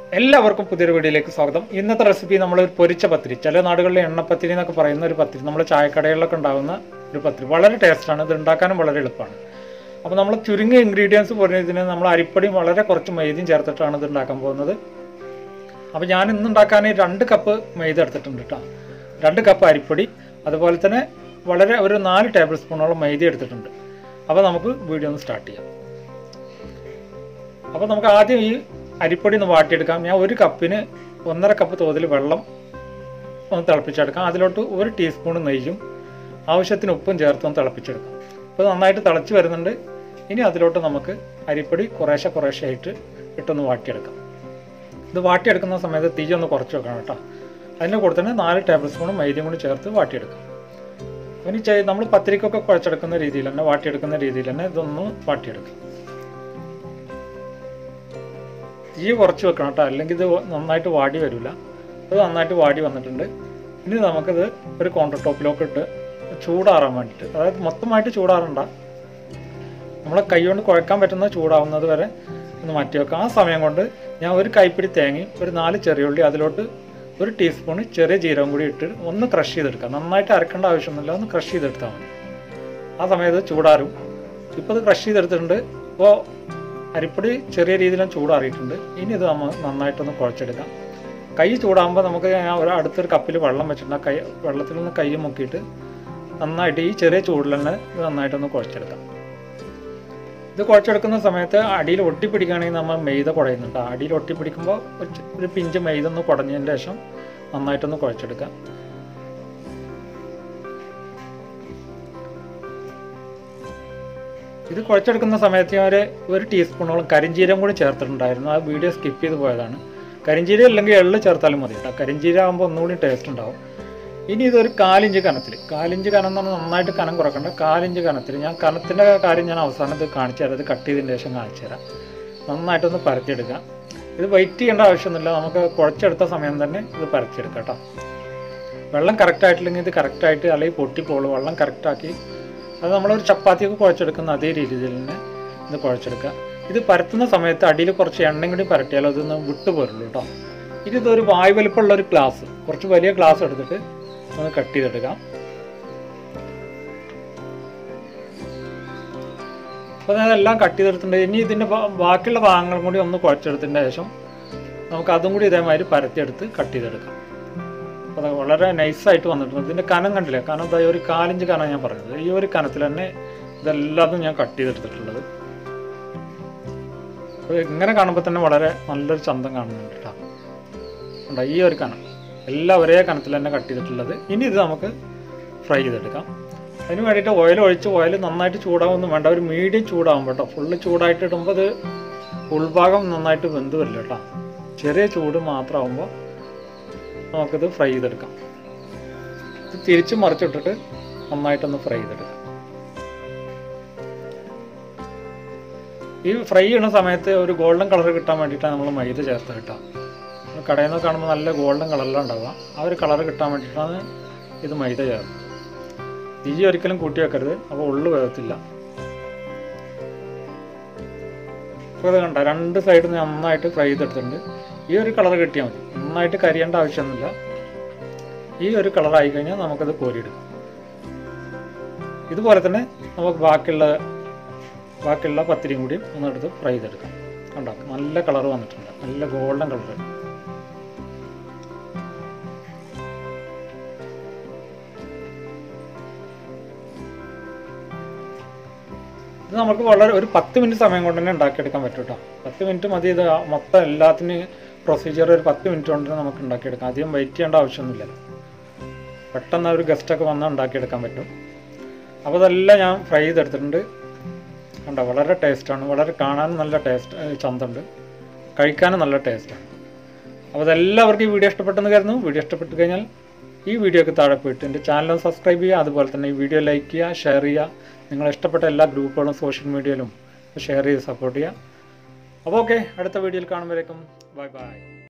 എല്ലാവർക്കും പുതിയൊരു വീഡിയോയിലേക്ക് സ്വാഗതം ഇന്നത്തെ റെസിപ്പി നമ്മൾ ഒരു പൊരിച്ച പത്തിരി ചില നാടുകളിൽ എണ്ണപ്പത്തിരി എന്നൊക്കെ പറയുന്ന ഒരു പത്തിരി നമ്മൾ ചായക്കടകളിലൊക്കെ ഉണ്ടാകുന്ന ഒരു പത്തിരി വളരെ ടേസ്റ്റാണ് ഇത് ഉണ്ടാക്കാനും വളരെ എളുപ്പമാണ് അപ്പോൾ നമ്മൾ ചുരുങ്ങിയ ഇൻഗ്രീഡിയൻസ് പറഞ്ഞതിന് നമ്മൾ അരിപ്പൊടിയും വളരെ കുറച്ച് മൈദയും ചേർത്തിട്ടാണ് ഇത് ഉണ്ടാക്കാൻ പോകുന്നത് അപ്പോൾ ഞാൻ ഇന്ന് ഉണ്ടാക്കാൻ രണ്ട് കപ്പ് മൈദ എടുത്തിട്ടുണ്ട് കേട്ടോ രണ്ട് കപ്പ് അരിപ്പൊടി അതുപോലെ തന്നെ വളരെ ഒരു നാല് ടേബിൾ സ്പൂണോളം മൈദ എടുത്തിട്ടുണ്ട് അപ്പോൾ നമുക്ക് വീഡിയോ ഒന്ന് സ്റ്റാർട്ട് ചെയ്യാം അപ്പോൾ നമുക്ക് ആദ്യം ഈ അരിപ്പൊടി ഒന്ന് വാട്ടിയെടുക്കാം ഞാൻ ഒരു കപ്പിന് ഒന്നര കപ്പ് തോതിൽ വെള്ളം ഒന്ന് തിളപ്പിച്ചെടുക്കാം അതിലോട്ട് ഒരു ടീസ്പൂൺ നെയ്യും ആവശ്യത്തിന് ഉപ്പും ചേർത്ത് ഒന്ന് തിളപ്പിച്ചെടുക്കാം അപ്പോൾ നന്നായിട്ട് തിളച്ച് വരുന്നുണ്ട് ഇനി അതിലോട്ട് നമുക്ക് അരിപ്പൊടി കുറേശ്ശെ കുറേശ്ശെ ആയിട്ട് ഇട്ടൊന്ന് വാട്ടിയെടുക്കാം ഇത് വാട്ടിയെടുക്കുന്ന സമയത്ത് തീ ഒന്ന് കുറച്ച് വെക്കണം കേട്ടോ അതിൻ്റെ കൂടെ തന്നെ നാല് ടേബിൾ സ്പൂൺ മൈദയും കൂടി ചേർത്ത് വാട്ടിയെടുക്കാം ഇനി ചെയ് നമ്മൾ പത്തിരിക്കൊക്കെ കുഴച്ചെടുക്കുന്ന രീതിയിൽ തന്നെ വാട്ടിയെടുക്കുന്ന രീതിയിൽ തന്നെ ഇതൊന്ന് വാട്ടിയെടുക്കാം തീ കുറച്ച് വെക്കണം കേട്ടോ അല്ലെങ്കിൽ ഇത് നന്നായിട്ട് വാടി വരില്ല അത് നന്നായിട്ട് വാടി വന്നിട്ടുണ്ട് ഇനി നമുക്കിത് ഒരു കൗണ്ടർ ടോപ്പിലൊക്കെ ഇട്ട് ചൂടാറാൻ വേണ്ടിയിട്ട് അതായത് മൊത്തമായിട്ട് ചൂടാറണ്ട നമ്മളെ കൈ കൊണ്ട് കുഴക്കാൻ പറ്റുന്ന ചൂടാവുന്നത് വരെ ഒന്ന് മാറ്റി വെക്കാം ആ സമയം കൊണ്ട് ഞാൻ ഒരു കൈപ്പിടി തേങ്ങയും ഒരു നാല് ചെറിയുള്ളി അതിലോട്ട് ഒരു ടീസ്പൂൺ ചെറിയ ജീരകം കൂടി ഇട്ട് ഒന്ന് ക്രഷ് ചെയ്തെടുക്കാം നന്നായിട്ട് അരക്കേണ്ട ആവശ്യമൊന്നുമില്ല ഒന്ന് ക്രഷ് ചെയ്തെടുത്താൽ മതി ആ സമയത്ത് ചൂടാറും ഇപ്പോൾ ഇത് ക്രഷ് ചെയ്തെടുത്തിട്ടുണ്ട് ഇപ്പോൾ അരിപ്പൊടി ചെറിയ രീതിയിൽ ചൂടാറിയിട്ടുണ്ട് ഇനി ഇത് നമ്മൾ നന്നായിട്ടൊന്ന് കുഴച്ചെടുക്കാം കൈ ചൂടാകുമ്പോൾ നമുക്ക് ഞാൻ ഒരു അടുത്തൊരു കപ്പിൽ വെള്ളം വെച്ചിട്ടുണ്ട് ആ കൈ വെള്ളത്തിൽ നിന്ന് കൈ മുക്കിയിട്ട് നന്നായിട്ട് ഈ ചെറിയ ചൂടിൽ തന്നെ ഇത് നന്നായിട്ടൊന്ന് കുഴച്ചെടുക്കാം ഇത് കുഴച്ചെടുക്കുന്ന സമയത്ത് അടിയിൽ ഒട്ടിപ്പിടിക്കുകയാണെങ്കിൽ നമ്മൾ മെയ്ത കുഴയുന്നുണ്ട് അടിയിൽ ഒട്ടിപ്പിടിക്കുമ്പോൾ ഒരു ചെ- ഒരു പിഞ്ച് മെയ്ത ഒന്ന് കുടഞ്ഞതിന് ശേഷം നന്നായിട്ടൊന്ന് കുഴച്ചെടുക്കാം ഇത് കുഴച്ചെടുക്കുന്ന സമയത്ത് ഞാൻ ഒരു ഒരു ടീസ്പൂണോളം കരിഞ്ചീരം കൂടി ചേർത്തിട്ടുണ്ടായിരുന്നു ആ വീഡിയോ സ്കിപ്പ് ചെയ്ത് പോയതാണ് കരിഞ്ചീരം അല്ലെങ്കിൽ എള്ള് ചേർത്താലും മതി കേട്ടോ കരിഞ്ചീരം ആകുമ്പോൾ ഒന്നുകൂടി ടേസ്റ്റ് ഉണ്ടാവും ഇനി ഇതൊരു കാലിഞ്ച് കനത്തിൽ കാലിഞ്ച് കനം എന്ന് പറഞ്ഞാൽ നന്നായിട്ട് കനം കുറക്കണ്ട കാലിഞ്ച് കനത്തിൽ ഞാൻ കനത്തിൻ്റെ കാര്യം ഞാൻ അവസാനത്ത് കാണിച്ചു തരാം ഇത് കട്ട് ചെയ്തതിന് ശേഷം കാണിച്ചു തരാം നന്നായിട്ടൊന്ന് പരത്തിയെടുക്കാം ഇത് വെയിറ്റ് ചെയ്യേണ്ട ആവശ്യമൊന്നുമില്ല നമുക്ക് കുഴച്ചെടുത്ത സമയം തന്നെ ഇത് പരത്തിയെടുക്കാം കേട്ടോ വെള്ളം കറക്റ്റ് ആയിട്ടില്ലെങ്കിൽ ഇത് കറക്റ്റായിട്ട് അല്ലെങ്കിൽ പൊട്ടിപ്പോളൂ വെള്ളം കറക്റ്റാക്കി അത് നമ്മളൊരു ചപ്പാത്തിയൊക്കെ കുഴച്ചെടുക്കുന്ന അതേ രീതിയിൽ തന്നെ ഇത് കുഴച്ചെടുക്കുക ഇത് പരത്തുന്ന സമയത്ത് അടിയിൽ കുറച്ച് എണ്ണയും കൂടി പരട്ടിയാൽ അതൊന്ന് വിട്ടു പോരുള്ളൂ കേട്ടോ ഇനി ഇതൊരു വായു വലിപ്പമുള്ള ഒരു ഗ്ലാസ് കുറച്ച് വലിയ ഗ്ലാസ് എടുത്തിട്ട് ഒന്ന് കട്ട് ചെയ്തെടുക്കാം അപ്പോൾ അതെല്ലാം കട്ട് ചെയ്തെടുത്തിട്ടുണ്ട് ഇനി ഇതിൻ്റെ ബാ- ബാക്കിയുള്ള ഭാഗങ്ങളും കൂടി ഒന്ന് കുഴച്ചെടുത്തതിന് ശേഷം നമുക്ക് അതും കൂടി ഇതേമാതിരി പരത്തിയെടുത്ത് കട്ട് ചെയ്തെടുക്കാം അപ്പോൾ അത് വളരെ നൈസായിട്ട് വന്നിട്ടുണ്ട് ഇതിൻ്റെ കനം കണ്ടില്ലേ കനം ഇതാ ഒരു കാലിഞ്ച് കനം ഞാൻ പറഞ്ഞത് ഈ ഒരു കനത്തിൽ തന്നെ ഇതെല്ലാതും ഞാൻ കട്ട് ചെയ്തെടുത്തിട്ടുള്ളത് അപ്പോൾ ഇങ്ങനെ കാണുമ്പോൾ തന്നെ വളരെ നല്ലൊരു ചന്തം കാണുന്നുണ്ട് കേട്ടോ ഉണ്ടോ ഈ ഒരു കനം എല്ലാം ഒരേ കനത്തിൽ തന്നെ കട്ട് ചെയ്തിട്ടുള്ളത് ഇനി ഇത് നമുക്ക് ഫ്രൈ ചെയ്തെടുക്കാം അതിന് വേണ്ടിയിട്ട് ഓയിൽ ഒഴിച്ച് ഓയിൽ നന്നായിട്ട് ചൂടാവൊന്നും വേണ്ട ഒരു മീഡിയം ചൂടാകുമ്പോൾ കേട്ടോ ഫുള്ള് ചൂടായിട്ട് ഇടുമ്പോൾ അത് ഉൾഭാഗം നന്നായിട്ട് വെന്ത് വരില്ല കേട്ടോ ചെറിയ ചൂട് മാത്രമാകുമ്പോൾ നമുക്കിത് ഫ്രൈ ചെയ്തെടുക്കാം ഇത് തിരിച്ച് മറിച്ചിട്ടിട്ട് നന്നായിട്ടൊന്ന് ഫ്രൈ ചെയ്തെടുക്കാം ഈ ഫ്രൈ ചെയ്യുന്ന സമയത്ത് ഒരു ഗോൾഡൻ കളർ കിട്ടാൻ വേണ്ടിയിട്ടാണ് നമ്മൾ മൈദ ചേർത്ത് കിട്ടുക കടയിൽ നിന്ന് കാണുമ്പോൾ നല്ല ഗോൾഡൻ കളറിലാണ് ഉണ്ടാവുക ആ ഒരു കളർ കിട്ടാൻ വേണ്ടിയിട്ടാണ് ഇത് മൈദ ചേർത്ത് തീ ഒരിക്കലും കൂട്ടി വെക്കരുത് അപ്പോൾ ഉള്ളു വേഗത്തില്ല അപ്പോൾ ഇത് കണ്ട രണ്ട് സൈഡും നന്നായിട്ട് ഫ്രൈ ചെയ്തെടുത്തിട്ടുണ്ട് ഈ ഒരു കളർ കിട്ടിയാൽ മതി നന്നായിട്ട് കരിയേണ്ട ആവശ്യമൊന്നുമില്ല ഈ ഒരു കളറായി കഴിഞ്ഞാൽ നമുക്കത് കോരിയെടുക്കാം ഇതുപോലെ തന്നെ നമുക്ക് ബാക്കിയുള്ള ബാക്കിയുള്ള പത്തിരിയും കൂടി ഒന്നെടുത്ത് ഫ്രൈ ചെയ്തെടുക്കാം കണ്ടോ നല്ല കളർ വന്നിട്ടുണ്ട് നല്ല ഗോൾഡൻ കളർ ഇത് നമുക്ക് വളരെ ഒരു പത്ത് മിനിറ്റ് സമയം കൊണ്ട് തന്നെ ഉണ്ടാക്കിയെടുക്കാൻ പറ്റും കേട്ടോ പത്ത് മിനിറ്റ് മതി ഇത് മൊത്തം എല്ലാത്തിനും പ്രൊസീജിയർ ഒരു പത്ത് മിനിറ്റ് കൊണ്ട് തന്നെ നമുക്ക് ഉണ്ടാക്കിയെടുക്കാം അധികം വെയിറ്റ് ചെയ്യേണ്ട ആവശ്യമൊന്നുമില്ല പെട്ടെന്ന് ഒരു ഗസ്റ്റൊക്കെ വന്നാൽ ഉണ്ടാക്കിയെടുക്കാൻ പറ്റും അപ്പോൾ ഇതെല്ലാം ഞാൻ ഫ്രൈ ചെയ്തെടുത്തിട്ടുണ്ട് കണ്ടോ വളരെ ടേസ്റ്റാണ് വളരെ കാണാനും നല്ല ടേസ്റ്റ് ചന്തമുണ്ട് കഴിക്കാനും നല്ല ടേസ്റ്റാണ് അപ്പോൾ അതെല്ലാവർക്കും ഈ വീഡിയോ ഇഷ്ടപ്പെട്ടെന്ന് കരുതുന്നു വീഡിയോ ഇഷ്ടപ്പെട്ട് കഴിഞ്ഞാൽ ഈ വീഡിയോക്ക് താഴെ പോയിട്ട് എൻ്റെ ചാനൽ സബ്സ്ക്രൈബ് ചെയ്യുക അതുപോലെ തന്നെ ഈ വീഡിയോ ലൈക്ക് ചെയ്യുക ഷെയർ ചെയ്യുക നിങ്ങൾ ഇഷ്ടപ്പെട്ട എല്ലാ ഗ്രൂപ്പുകളും സോഷ്യൽ മീഡിയയിലും ഷെയർ ചെയ്ത് സപ്പോർട്ട് ചെയ്യുക അപ്പോൾ ഓക്കെ അടുത്ത വീഡിയോയിൽ കാണുമ്പോഴേക്കും ബൈ ബൈ